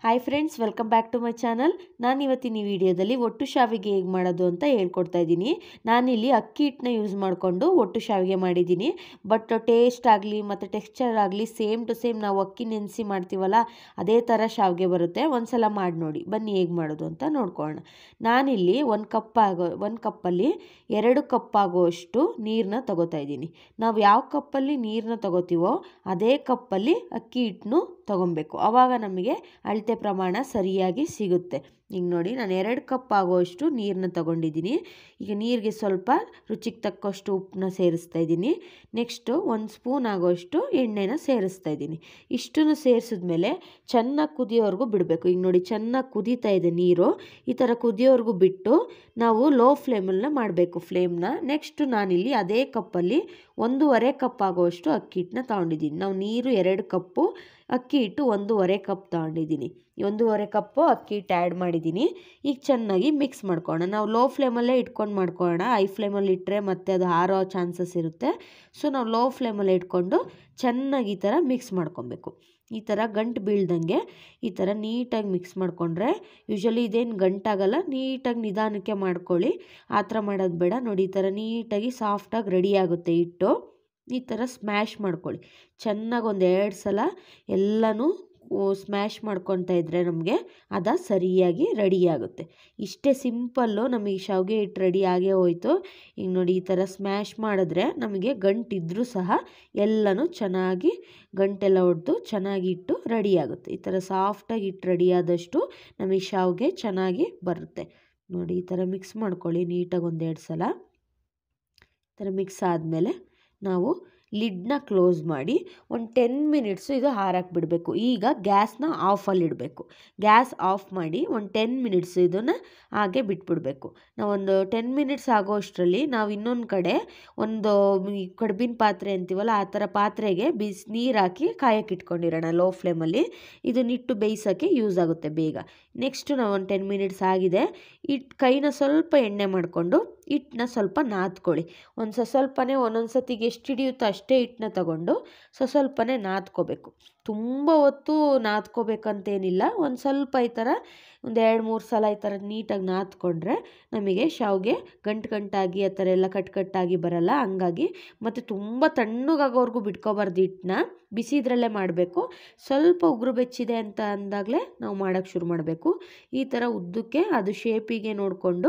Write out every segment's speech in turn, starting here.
hi friends welcome back to my channel ನಾನು ಇವತ್ತಿನ ಈ ವಿಡಿಯೋದಲ್ಲಿ ಒಟ್ಟು ಶಾವಿಗೆ ಹೇಗೆ ಮಾಡೋದು ಅಂತ ಹೇಳ್ಕೊಡ್ತಾ ಇದ್ದೀನಿ ನಾನಿಲ್ಲಿ ಅಕ್ಕಿ ಹಿಟ್ಟನ್ನ ಯೂಸ್ ಮಾಡಿಕೊಂಡು ಒಟ್ಟು ಶಾವಿಗೆ ಮಾಡಿದ್ದೀನಿ ಬಟ್ ಟೇಸ್ಟ್ ಆಗಲಿ ಮತ್ತು ಟೆಕ್ಸ್ಚರ್ ಆಗಲಿ ಸೇಮ್ ಟು ಸೇಮ್ ನಾವು ಅಕ್ಕಿ ನೆನೆಸಿ ಮಾಡ್ತೀವಲ್ಲ ಅದೇ ಥರ ಶಾವಿಗೆ ಬರುತ್ತೆ ಒಂದ್ಸಲ ಮಾಡಿ ನೋಡಿ ಬನ್ನಿ ಹೇಗೆ ಮಾಡೋದು ಅಂತ ನೋಡ್ಕೊಳ್ಳೋಣ ನಾನಿಲ್ಲಿ ಒಂದು ಕಪ್ ಆಗೋ ಒಂದು ಕಪ್ಪಲ್ಲಿ ಎರಡು ಕಪ್ ಆಗುವಷ್ಟು ನೀರನ್ನ ತಗೋತಾ ಇದ್ದೀನಿ ನಾವು ಯಾವ ಕಪ್ಪಲ್ಲಿ ನೀರನ್ನ ತಗೋತೀವೋ ಅದೇ ಕಪ್ಪಲ್ಲಿ ಅಕ್ಕಿ ಹಿಟ್ಟನ್ನು ತಗೊಬೇಕು ಆವಾಗ ನಮಗೆ ಅಳತೆ ಪ್ರಮಾಣ ಸರಿಯಾಗಿ ಸಿಗುತ್ತೆ ಈಗ ನೋಡಿ ನಾನು ಎರಡು ಕಪ್ ಆಗುವಷ್ಟು ನೀರನ್ನ ತಗೊಂಡಿದ್ದೀನಿ ಈಗ ನೀರಿಗೆ ಸ್ವಲ್ಪ ರುಚಿಗೆ ತಕ್ಕಷ್ಟು ಉಪ್ಪನ್ನ ಸೇರಿಸ್ತಾ ಇದ್ದೀನಿ ನೆಕ್ಸ್ಟು ಒಂದು ಸ್ಪೂನ್ ಆಗೋಷ್ಟು ಎಣ್ಣೆನ ಸೇರಿಸ್ತಾ ಇದ್ದೀನಿ ಇಷ್ಟನ್ನು ಸೇರಿಸಿದ್ಮೇಲೆ ಚೆನ್ನಾಗಿ ಕುದಿಯೋವರೆಗೂ ಬಿಡಬೇಕು ಈಗ ನೋಡಿ ಚೆನ್ನಾಗಿ ಕುದೀತಾ ಇದೆ ನೀರು ಈ ಥರ ಕುದಿಯೋವರೆಗೂ ಬಿಟ್ಟು ನಾವು ಲೋ ಫ್ಲೇಮನ್ನ ಮಾಡಬೇಕು ಫ್ಲೇಮ್ನ ನೆಕ್ಸ್ಟು ನಾನಿಲ್ಲಿ ಅದೇ ಕಪ್ಪಲ್ಲಿ ಒಂದೂವರೆ ಕಪ್ ಆಗುವಷ್ಟು ಅಕ್ಕಿ ಹಿಟ್ಟನ್ನ ತೊಗೊಂಡಿದ್ದೀನಿ ನಾವು ನೀರು ಎರಡು ಕಪ್ಪು ಅಕ್ಕಿ ಹಿಟ್ಟು ಒಂದೂವರೆ ಕಪ್ ತೊಗೊಂಡಿದ್ದೀನಿ ಒಂದೂವರೆ ಕಪ್ಪು ಅಕ್ಕಿ ಹಿಟ್ಟು ಆ್ಯಡ್ ಮಾಡಿದ್ದೀನಿ ಈಗ ಚೆನ್ನಾಗಿ ಮಿಕ್ಸ್ ಮಾಡ್ಕೊಳ್ಳೋಣ ನಾವು ಲೋ ಫ್ಲೇಮಲ್ಲೇ ಇಟ್ಕೊಂಡು ಮಾಡ್ಕೊಳ್ಳೋಣ ಐ ಫ್ಲೇಮಲ್ಲಿ ಇಟ್ಟರೆ ಮತ್ತೆ ಅದು ಹಾರೋ ಚಾನ್ಸಸ್ ಇರುತ್ತೆ ಸೊ ನಾವು ಲೋ ಫ್ಲೇಮಲ್ಲೇ ಇಟ್ಕೊಂಡು ಚೆನ್ನಾಗಿ ಈ ಥರ ಮಿಕ್ಸ್ ಮಾಡ್ಕೊಬೇಕು ಈ ಥರ ಗಂಟು ಬೀಳ್ದಂಗೆ ಈ ಥರ ನೀಟಾಗಿ ಮಿಕ್ಸ್ ಮಾಡಿಕೊಂಡ್ರೆ ಯೂಶ್ವಲಿ ಇದೇನು ಗಂಟಾಗಲ್ಲ ನೀಟಾಗಿ ನಿಧಾನಕ್ಕೆ ಮಾಡ್ಕೊಳ್ಳಿ ಆ ಥರ ಮಾಡೋದು ಬೇಡ ನೋಡಿ ಈ ಥರ ನೀಟಾಗಿ ಸಾಫ್ಟಾಗಿ ರೆಡಿ ಆಗುತ್ತೆ ಹಿಟ್ಟು ಈ ಥರ ಸ್ಮ್ಯಾಶ್ ಮಾಡ್ಕೊಳ್ಳಿ ಚೆನ್ನಾಗಿ ಒಂದು ಎರಡು ಸಲ ಎಲ್ಲನೂ ಸ್ಮ್ಯಾಶ್ ಮಾಡ್ಕೊತಾ ಇದ್ದರೆ ನಮಗೆ ಅದ ಸರಿಯಾಗಿ ರೆಡಿ ಆಗುತ್ತೆ ಇಷ್ಟೇ ಸಿಂಪಲ್ಲು ನಮಗೆ ಶಾವಿಗೆ ಹಿಟ್ಟು ರೆಡಿ ಆಗೇ ಹೋಯ್ತು ಈಗ ನೋಡಿ ಈ ಥರ ಸ್ಮ್ಯಾಶ್ ಮಾಡಿದ್ರೆ ನಮಗೆ ಗಂಟಿದ್ರೂ ಸಹ ಎಲ್ಲನೂ ಚೆನ್ನಾಗಿ ಗಂಟೆಲ್ಲ ಹೊಡೆದು ಚೆನ್ನಾಗಿ ಇಟ್ಟು ರೆಡಿ ಆಗುತ್ತೆ ಈ ಥರ ಸಾಫ್ಟಾಗಿ ಇಟ್ಟು ರೆಡಿ ಆದಷ್ಟು ನಮಗೆ ಶಾವಿಗೆ ಚೆನ್ನಾಗಿ ಬರುತ್ತೆ ನೋಡಿ ಈ ಥರ ಮಿಕ್ಸ್ ಮಾಡ್ಕೊಳ್ಳಿ ನೀಟಾಗಿ ಒಂದೆರಡು ಸಲ ಈ ಥರ ಮಿಕ್ಸ್ ಆದಮೇಲೆ ನಾವು ಲಿಡ್ನ ಕ್ಲೋಸ್ ಮಾಡಿ ಒಂದು ಟೆನ್ ಮಿನಿಟ್ಸು ಇದು ಹಾರಕ್ಕೆ ಬಿಡಬೇಕು ಈಗ ಗ್ಯಾಸ್ನ ಆಫಲ್ಲಿ ಇಡಬೇಕು ಗ್ಯಾಸ್ ಆಫ್ ಮಾಡಿ ಒಂದು ಟೆನ್ ಮಿನಿಟ್ಸ್ ಇದನ್ನು ಹಾಗೆ ಬಿಟ್ಬಿಡಬೇಕು ನಾವೊಂದು ಟೆನ್ ಮಿನಿಟ್ಸ್ ಆಗೋ ಅಷ್ಟರಲ್ಲಿ ನಾವು ಇನ್ನೊಂದು ಕಡೆ ಒಂದು ಕಡ್ಬಿನ ಪಾತ್ರೆ ಅಂತೀವಲ್ಲ ಆ ಥರ ಪಾತ್ರೆಗೆ ಬಿಸಿ ನೀರು ಹಾಕಿ ಕಾಯಕ್ಕೆ ಇಟ್ಕೊಂಡಿರೋಣ ಲೋ ಫ್ಲೇಮಲ್ಲಿ ಇದನ್ನಿಟ್ಟು ಬೇಯಿಸೋಕ್ಕೆ ಯೂಸ್ ಆಗುತ್ತೆ ಬೇಗ ನೆಕ್ಸ್ಟು ನಾವು ಒಂದು ಟೆನ್ ಮಿನಿಟ್ಸ್ ಆಗಿದೆ ಇಟ್ಟು ಕೈನ ಸ್ವಲ್ಪ ಎಣ್ಣೆ ಮಾಡಿಕೊಂಡು ಹಿಟ್ಟನ್ನ ಸ್ವಲ್ಪ ನಾದ್ಕೊಳ್ಳಿ ಒಂದು ಸ ಸ್ವಲ್ಪನೇ ಒಂದೊಂದು ಸತಿಗೆ ಎಷ್ಟು ಹಿಡಿಯುತ್ತೋ ಅಷ್ಟೇ ಹಿಟ್ಟನ್ನ ತಗೊಂಡು ಸ ಸ್ವಲ್ಪನೇ ನಾದ್ಕೋಬೇಕು ತುಂಬ ಹೊತ್ತು ನಾದ್ಕೋಬೇಕಂತೇನಿಲ್ಲ ಒಂದು ಸ್ವಲ್ಪ ಈ ಥರ ಒಂದು ಎರಡು ಮೂರು ಸಲ ಈ ಥರ ನೀಟಾಗಿ ನಾದ್ಕೊಂಡ್ರೆ ನಮಗೆ ಶಾವಿಗೆ ಗಂಟು ಗಂಟಾಗಿ ಆ ಥರ ಎಲ್ಲ ಕಟ್ ಕಟ್ಟಾಗಿ ಬರಲ್ಲ ಹಂಗಾಗಿ ಮತ್ತು ತುಂಬ ತಣ್ಣಗಾಗೋವರೆಗೂ ಬಿಟ್ಕೋಬಾರ್ದು ಹಿಟ್ಟನ್ನ ಬಿಸಿದ್ರಲ್ಲೇ ಮಾಡಬೇಕು ಸ್ವಲ್ಪ ಉಗುರು ಬೆಚ್ಚಿದೆ ಅಂತ ಅಂದಾಗಲೇ ನಾವು ಮಾಡೋಕ್ಕೆ ಶುರು ಮಾಡಬೇಕು ಈ ಥರ ಉದ್ದಕ್ಕೆ ಅದು ಶೇಪಿಗೆ ನೋಡಿಕೊಂಡು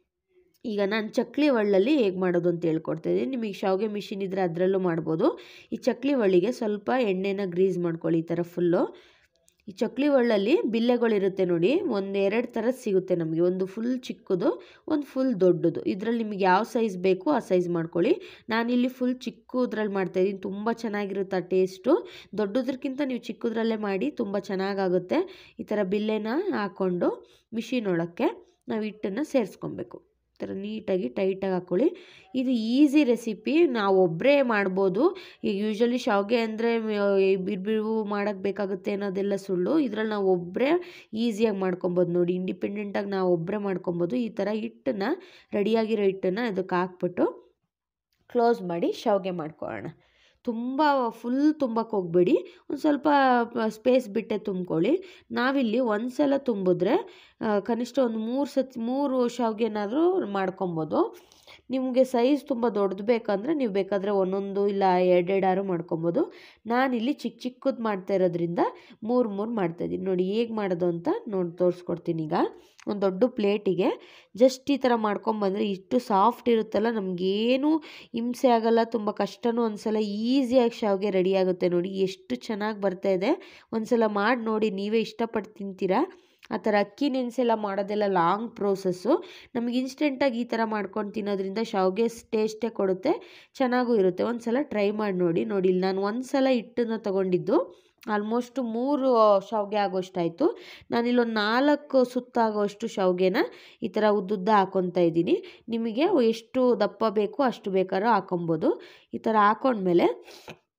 ಈಗ ನಾನು ಚಕ್ಲಿ ಒಳ್ಳಲ್ಲಿ ಹೇಗೆ ಮಾಡೋದು ಅಂತ ಹೇಳ್ಕೊಡ್ತಾಯಿದ್ದೀನಿ ನಿಮಗೆ ಶಾವಿಗೆ ಮಿಷಿನ್ ಇದ್ದರೆ ಅದರಲ್ಲೂ ಮಾಡ್ಬೋದು ಈ ಚಕ್ಲಿ ಒಳ್ಳಿಗೆ ಸ್ವಲ್ಪ ಎಣ್ಣೆನ ಗ್ರೀಸ್ ಮಾಡ್ಕೊಳ್ಳಿ ಈ ಥರ ಫುಲ್ಲು ಈ ಚಕ್ಲಿ ಒಳ್ಳಲ್ಲಿ ಬಿಲ್ಲೆಗಳಿರುತ್ತೆ ನೋಡಿ ಒಂದು ಎರಡು ಥರದ್ದು ಸಿಗುತ್ತೆ ನಮಗೆ ಒಂದು ಫುಲ್ ಚಿಕ್ಕದು ಒಂದು ಫುಲ್ ದೊಡ್ಡದು ಇದರಲ್ಲಿ ನಿಮಗೆ ಯಾವ ಸೈಜ್ ಬೇಕು ಆ ಸೈಜ್ ಮಾಡ್ಕೊಳ್ಳಿ ನಾನಿಲ್ಲಿ ಫುಲ್ ಚಿಕ್ಕದ್ರಲ್ಲಿ ಮಾಡ್ತಾಯಿದ್ದೀನಿ ತುಂಬ ಚೆನ್ನಾಗಿರುತ್ತೆ ಆ ಟೇಸ್ಟು ದೊಡ್ಡದ್ರಕ್ಕಿಂತ ನೀವು ಚಿಕ್ಕದ್ರಲ್ಲೇ ಮಾಡಿ ತುಂಬ ಚೆನ್ನಾಗಾಗುತ್ತೆ ಈ ಥರ ಬಿಲ್ಲೆನ ಹಾಕ್ಕೊಂಡು ಮಿಷಿನ್ ಒಳಕ್ಕೆ ನಾವು ಹಿಟ್ಟನ್ನು ಸೇರಿಸ್ಕೊಬೇಕು ಈ ಥರ ನೀಟಾಗಿ ಟೈಟಾಗಿ ಹಾಕ್ಕೊಳ್ಳಿ ಇದು ಈಸಿ ರೆಸಿಪಿ ನಾವು ಒಬ್ಬರೇ ಮಾಡ್ಬೋದು ಈಗ ಯೂಶ್ವಲಿ ಶಾವಿಗೆ ಅಂದರೆ ಬಿರ್ಬಿರು ಮಾಡೋಕ್ಕೆ ಬೇಕಾಗುತ್ತೆ ಅನ್ನೋದೆಲ್ಲ ಸುಳ್ಳು ಇದ್ರಲ್ಲಿ ನಾವು ಒಬ್ಬರೇ ಈಸಿಯಾಗಿ ಮಾಡ್ಕೊಬೋದು ನೋಡಿ ಇಂಡಿಪೆಂಡೆಂಟಾಗಿ ನಾವು ಒಬ್ಬರೇ ಮಾಡ್ಕೊಬೋದು ಈ ಥರ ಹಿಟ್ಟನ್ನು ರೆಡಿಯಾಗಿರೋ ಹಿಟ್ಟನ್ನು ಇದಕ್ಕೆ ಹಾಕ್ಬಿಟ್ಟು ಕ್ಲೋಸ್ ಮಾಡಿ ಶಾವಿಗೆ ಮಾಡ್ಕೊಳ್ಳೋಣ ತುಂಬ ಫುಲ್ ತುಂಬಕ್ಕೆ ಹೋಗಬೇಡಿ ಒಂದು ಸ್ವಲ್ಪ ಸ್ಪೇಸ್ ಬಿಟ್ಟೆ ತುಂಬ್ಕೊಳ್ಳಿ ನಾವಿಲ್ಲಿ ಒಂದು ಸಲ ತುಂಬಿದ್ರೆ ಕನಿಷ್ಠ ಒಂದು ಮೂರು ಸತಿ ಮೂರು ಶಾವಿಗೆನಾದರೂ ಮಾಡ್ಕೊಬೋದು ನಿಮಗೆ ಸೈಜ್ ತುಂಬ ದೊಡ್ಡದು ಬೇಕಂದರೆ ನೀವು ಬೇಕಾದರೆ ಒಂದೊಂದು ಇಲ್ಲ ಎರಡೆರಡಾರು ಮಾಡ್ಕೊಬೋದು ನಾನಿಲ್ಲಿ ಚಿಕ್ಕ ಚಿಕ್ಕದು ಮಾಡ್ತಾ ಇರೋದ್ರಿಂದ ಮೂರು ಮೂರು ಮಾಡ್ತಾಯಿದ್ದೀನಿ ನೋಡಿ ಹೇಗೆ ಮಾಡೋದು ಅಂತ ನೋಡಿ ತೋರಿಸ್ಕೊಡ್ತೀನಿ ಈಗ ಒಂದು ದೊಡ್ಡ ಪ್ಲೇಟಿಗೆ ಜಸ್ಟ್ ಈ ಥರ ಮಾಡ್ಕೊಂಬಂದರೆ ಇಷ್ಟು ಸಾಫ್ಟ್ ಇರುತ್ತಲ್ಲ ನಮಗೇನು ಹಿಂಸೆ ಆಗಲ್ಲ ತುಂಬ ಕಷ್ಟನೂ ಒಂದ್ಸಲ ಈಸಿಯಾಗಿ ಶಾವಿಗೆ ರೆಡಿ ಆಗುತ್ತೆ ನೋಡಿ ಎಷ್ಟು ಚೆನ್ನಾಗಿ ಬರ್ತಾಯಿದೆ ಒಂದ್ಸಲ ಮಾಡಿ ನೋಡಿ ನೀವೇ ಇಷ್ಟಪಟ್ಟು ತಿಂತೀರಾ ಆ ಥರ ಅಕ್ಕಿ ನೆನೆಸೆಲ್ಲ ಮಾಡೋದೆಲ್ಲ ಲಾಂಗ್ ಪ್ರೋಸೆಸ್ಸು ನಮಗೆ ಇನ್ಸ್ಟೆಂಟಾಗಿ ಈ ಥರ ಮಾಡ್ಕೊಂಡು ತಿನ್ನೋದ್ರಿಂದ ಶಾವಿಗೆ ಟೇಸ್ಟೇ ಕೊಡುತ್ತೆ ಚೆನ್ನಾಗೂ ಇರುತ್ತೆ ಒಂದು ಸಲ ಟ್ರೈ ಮಾಡಿ ನೋಡಿ ನೋಡಿ ಇಲ್ಲಿ ನಾನು ಒಂದು ಸಲ ಹಿಟ್ಟನ್ನು ತೊಗೊಂಡಿದ್ದು ಆಲ್ಮೋಸ್ಟ್ ಮೂರು ಶಾವಿಗೆ ಆಗೋಷ್ಟಾಯಿತು ನಾನಿಲ್ಲೊಂದು ನಾಲ್ಕು ಸುತ್ತಾಗೋಷ್ಟು ಶಾವಿಗೆನ ಈ ಥರ ಉದ್ದುದ್ದ ಹಾಕ್ಕೊತಾ ಇದ್ದೀನಿ ನಿಮಗೆ ಎಷ್ಟು ದಪ್ಪ ಬೇಕು ಅಷ್ಟು ಬೇಕಾದ್ರೂ ಹಾಕೊಬೋದು ಈ ಥರ ಹಾಕೊಂಡ್ಮೇಲೆ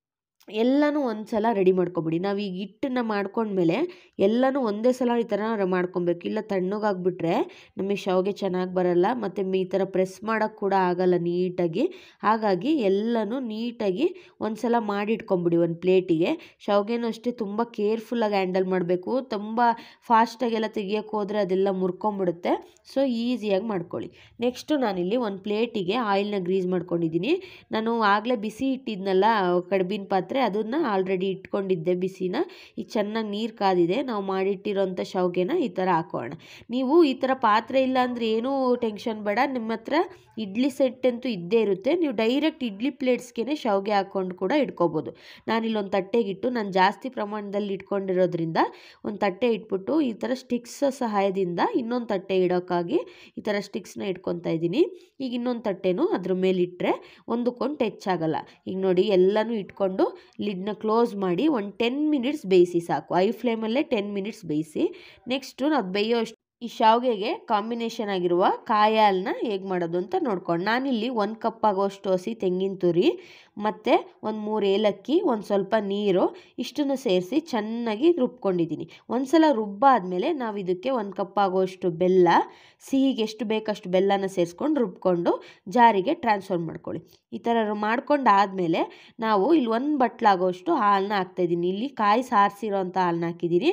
ಎಲ್ಲನೂ ಒಂದು ಸಲ ರೆಡಿ ಮಾಡ್ಕೊಬಿಡಿ ನಾವು ಈಗ ಹಿಟ್ಟನ್ನ ಮಾಡ್ಕೊಂಡ್ಮೇಲೆ ಎಲ್ಲನೂ ಒಂದೇ ಸಲ ಈ ಥರ ಮಾಡ್ಕೊಬೇಕು ಇಲ್ಲ ತಣ್ಣಗಾಗ್ಬಿಟ್ರೆ ನಮಗೆ ಶಾವಿಗೆ ಚೆನ್ನಾಗಿ ಬರಲ್ಲ ಮತ್ತು ಈ ಥರ ಪ್ರೆಸ್ ಮಾಡೋಕ್ಕೆ ಕೂಡ ಆಗಲ್ಲ ನೀಟಾಗಿ ಹಾಗಾಗಿ ಎಲ್ಲನೂ ನೀಟಾಗಿ ಒಂದು ಸಲ ಮಾಡಿಟ್ಕೊಂಬಿಡಿ ಒಂದು ಪ್ಲೇಟಿಗೆ ಶಾವಿಗೆನೂ ಅಷ್ಟೇ ತುಂಬ ಕೇರ್ಫುಲ್ಲಾಗಿ ಹ್ಯಾಂಡಲ್ ಮಾಡಬೇಕು ತುಂಬ ಫಾಸ್ಟಾಗೆಲ್ಲ ತೆಗಿಯೋಕ್ಕೆ ಹೋದರೆ ಅದೆಲ್ಲ ಮುರ್ಕೊಂಬಿಡುತ್ತೆ ಸೊ ಈಸಿಯಾಗಿ ಮಾಡ್ಕೊಳ್ಳಿ ನೆಕ್ಸ್ಟು ನಾನಿಲ್ಲಿ ಒಂದು ಪ್ಲೇಟಿಗೆ ಆಯಿಲ್ನ ಗ್ರೀಸ್ ಮಾಡ್ಕೊಂಡಿದ್ದೀನಿ ನಾನು ಆಗಲೇ ಬಿಸಿ ಇಟ್ಟಿದ್ನಲ್ಲ ಕಡ್ಬಿನ ಪಾತ್ರೆ ಅದನ್ನು ಆಲ್ರೆಡಿ ಇಟ್ಕೊಂಡಿದ್ದೆ ಬಿಸಿನ ಈಗ ಚೆನ್ನಾಗಿ ನೀರು ಕಾದಿದೆ ನಾವು ಮಾಡಿಟ್ಟಿರೋಂಥ ಶಾವಿಗೆನ ಈ ಥರ ಹಾಕೋಣ ನೀವು ಈ ಥರ ಪಾತ್ರೆ ಇಲ್ಲ ಅಂದರೆ ಏನೂ ಟೆನ್ಷನ್ ಬೇಡ ನಿಮ್ಮ ಹತ್ರ ಇಡ್ಲಿ ಸೆಟ್ ಅಂತೂ ಇದ್ದೇ ಇರುತ್ತೆ ನೀವು ಡೈರೆಕ್ಟ್ ಇಡ್ಲಿ ಪ್ಲೇಟ್ಸ್ಗೆ ಶಾವಿಗೆ ಹಾಕ್ಕೊಂಡು ಕೂಡ ಇಟ್ಕೋಬೋದು ನಾನಿಲ್ಲಿ ಒಂದು ತಟ್ಟೆಗಿಟ್ಟು ನಾನು ಜಾಸ್ತಿ ಪ್ರಮಾಣದಲ್ಲಿ ಇಟ್ಕೊಂಡಿರೋದ್ರಿಂದ ಒಂದು ತಟ್ಟೆ ಇಟ್ಬಿಟ್ಟು ಈ ಥರ ಸ್ಟಿಕ್ಸ್ ಸಹಾಯದಿಂದ ಇನ್ನೊಂದು ತಟ್ಟೆ ಇಡೋಕ್ಕಾಗಿ ಈ ಥರ ಸ್ಟಿಕ್ಸ್ನ ಇಟ್ಕೊತಾ ಇದ್ದೀನಿ ಈಗ ಇನ್ನೊಂದು ತಟ್ಟೆನೂ ಅದ್ರ ಮೇಲೆ ಇಟ್ಟರೆ ಒಂದಕ್ಕೊಂದು ಟಚ್ ಆಗಲ್ಲ ಈಗ ನೋಡಿ ಎಲ್ಲನೂ ಇಟ್ಕೊಂಡು ಲಿಡ್ನ ಕ್ಲೋಸ್ ಮಾಡಿ ಒಂದು ಟೆನ್ ಮಿನಿಟ್ಸ್ ಬೇಯಿಸಿ ಸಾಕು ಐ ಫ್ಲೇಮಲ್ಲೇ ಟೆನ್ ಮಿನಿಟ್ಸ್ ಬೇಯಿಸಿ ನೆಕ್ಸ್ಟು ಅದು ಬೇಯೋ ಅಷ್ಟು ಈ ಶಾವಿಗೆಗೆ ಕಾಂಬಿನೇಷನ್ ಆಗಿರುವ ಕಾಯಿ ಹಾಲನ್ನ ಹೇಗೆ ಮಾಡೋದು ಅಂತ ನೋಡ್ಕೊಂಡು ನಾನಿಲ್ಲಿ ಒಂದು ಕಪ್ ಆಗೋಷ್ಟು ಹಸಿ ತೆಂಗಿನ ತುರಿ ಮತ್ತು ಒಂದು ಮೂರು ಏಲಕ್ಕಿ ಒಂದು ಸ್ವಲ್ಪ ನೀರು ಇಷ್ಟನ್ನು ಸೇರಿಸಿ ಚೆನ್ನಾಗಿ ರುಬ್ಕೊಂಡಿದ್ದೀನಿ ಒಂದು ಸಲ ರುಬ್ಬಾದಮೇಲೆ ನಾವು ಇದಕ್ಕೆ ಒಂದು ಕಪ್ ಆಗೋಷ್ಟು ಬೆಲ್ಲ ಸಿಹಿಗೆ ಎಷ್ಟು ಬೇಕಷ್ಟು ಬೆಲ್ಲನ ಸೇರಿಸ್ಕೊಂಡು ರುಬ್ಕೊಂಡು ಜಾರಿಗೆ ಟ್ರಾನ್ಸ್ಫರ್ ಮಾಡ್ಕೊಳ್ಳಿ ಈ ಥರ ಮಾಡ್ಕೊಂಡಾದಮೇಲೆ ನಾವು ಇಲ್ಲಿ ಒಂದು ಬಟ್ಲಾಗೋಷ್ಟು ಹಾಲನ್ನ ಹಾಕ್ತಾಯಿದ್ದೀನಿ ಇಲ್ಲಿ ಕಾಯಿ ಸಾರಿಸಿರೋ ಅಂಥ ಹಾಲನ್ನ ಹಾಕಿದ್ದೀನಿ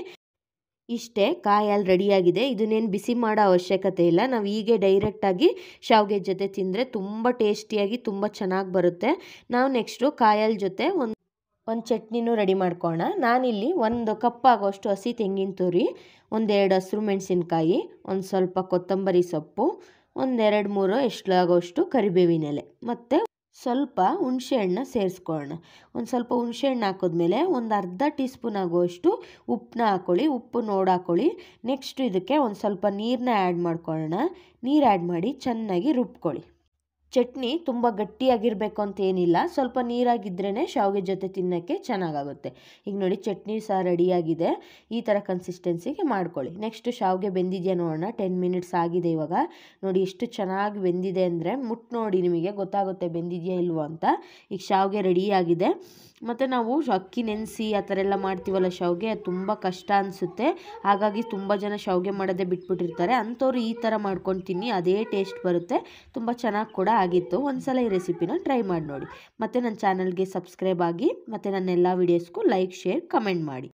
ಇಷ್ಟೇ ಕಾಯಿ ಹಾಲು ರೆಡಿಯಾಗಿದೆ ಇದನ್ನೇನು ಬಿಸಿ ಮಾಡೋ ಅವಶ್ಯಕತೆ ಇಲ್ಲ ನಾವು ಹೀಗೆ ಡೈರೆಕ್ಟಾಗಿ ಶಾವಿಗೆ ಜೊತೆ ತಿಂದರೆ ತುಂಬ ಟೇಸ್ಟಿಯಾಗಿ ತುಂಬ ಚೆನ್ನಾಗಿ ಬರುತ್ತೆ ನಾವು ನೆಕ್ಸ್ಟು ಕಾಯಿ ಹಾಲು ಜೊತೆ ಒಂದು ಒಂದು ಚಟ್ನಿನೂ ರೆಡಿ ಮಾಡ್ಕೋಣ ನಾನಿಲ್ಲಿ ಒಂದು ಕಪ್ ಆಗೋಷ್ಟು ಹಸಿ ತೆಂಗಿನ ತುರಿ ಒಂದೆರಡು ಹಸಿರು ಮೆಣಸಿನ್ಕಾಯಿ ಒಂದು ಸ್ವಲ್ಪ ಕೊತ್ತಂಬರಿ ಸೊಪ್ಪು ಒಂದೆರಡು ಮೂರು ಎಷ್ಟಲಾಗೋಷ್ಟು ಕರಿಬೇವಿನ ಎಲೆ ಮತ್ತು ಸ್ವಲ್ಪ ಹುಣಸೆಹಣ್ಣ ಸೇರಿಸ್ಕೊಳ್ಳೋಣ ಒಂದು ಸ್ವಲ್ಪ ಹುಣಸೆಹಣ್ಣು ಹಾಕಿದ್ಮೇಲೆ ಒಂದು ಅರ್ಧ ಟೀ ಸ್ಪೂನ್ ಆಗುವಷ್ಟು ಉಪ್ಪನ್ನ ಹಾಕ್ಕೊಳ್ಳಿ ಉಪ್ಪು ನೋಡಿ ಹಾಕ್ಕೊಳ್ಳಿ ನೆಕ್ಸ್ಟ್ ಇದಕ್ಕೆ ಒಂದು ಸ್ವಲ್ಪ ನೀರನ್ನ ಆ್ಯಡ್ ಮಾಡ್ಕೊಳ್ಳೋಣ ನೀರು ಆ್ಯಡ್ ಮಾಡಿ ಚೆನ್ನಾಗಿ ರುಬ್ಕೊಳ್ಳಿ ಚಟ್ನಿ ತುಂಬ ಗಟ್ಟಿಯಾಗಿರಬೇಕು ಅಂತ ಏನಿಲ್ಲ ಸ್ವಲ್ಪ ನೀರಾಗಿದ್ರೇ ಶಾವಿಗೆ ಜೊತೆ ತಿನ್ನೋಕ್ಕೆ ಚೆನ್ನಾಗಾಗುತ್ತೆ ಈಗ ನೋಡಿ ಚಟ್ನಿ ಸಹ ರೆಡಿಯಾಗಿದೆ ಈ ಥರ ಕನ್ಸಿಸ್ಟೆನ್ಸಿಗೆ ಮಾಡ್ಕೊಳ್ಳಿ ನೆಕ್ಸ್ಟ್ ಶಾವಿಗೆ ಬೆಂದಿದೆಯಾ ನೋಡೋಣ ಟೆನ್ ಮಿನಿಟ್ಸ್ ಆಗಿದೆ ಇವಾಗ ನೋಡಿ ಎಷ್ಟು ಚೆನ್ನಾಗಿ ಬೆಂದಿದೆ ಅಂದರೆ ಮುಟ್ಟು ನೋಡಿ ನಿಮಗೆ ಗೊತ್ತಾಗುತ್ತೆ ಬೆಂದಿದೆಯಾ ಇಲ್ವೋ ಅಂತ ಈಗ ಶಾವಿಗೆ ರೆಡಿಯಾಗಿದೆ ಮತ್ತು ನಾವು ಅಕ್ಕಿ ನೆನೆಸಿ ಆ ಥರ ಎಲ್ಲ ಮಾಡ್ತೀವಲ್ಲ ಶಾವಿಗೆ ಅದು ತುಂಬ ಕಷ್ಟ ಅನಿಸುತ್ತೆ ಹಾಗಾಗಿ ತುಂಬ ಜನ ಶಾವಿಗೆ ಮಾಡೋದೇ ಬಿಟ್ಬಿಟ್ಟಿರ್ತಾರೆ ಅಂಥವ್ರು ಈ ಥರ ಮಾಡ್ಕೊಂಡು ತಿನ್ನಿ ಅದೇ ಟೇಸ್ಟ್ ಬರುತ್ತೆ ತುಂಬ ಚೆನ್ನಾಗಿ ಕೂಡ ಆಗಿತ್ತು ಒಂದ್ಸಲ ಈ ರೆಸಿಪಿನ ಟ್ರೈ ಮಾಡಿ ನೋಡಿ ಮತ್ತು ನನ್ನ ಚಾನಲ್ಗೆ ಸಬ್ಸ್ಕ್ರೈಬ್ ಆಗಿ ಮತ್ತು ನನ್ನ ಎಲ್ಲ ವೀಡಿಯೋಸ್ಗೂ ಲೈಕ್ ಶೇರ್ ಕಮೆಂಟ್ ಮಾಡಿ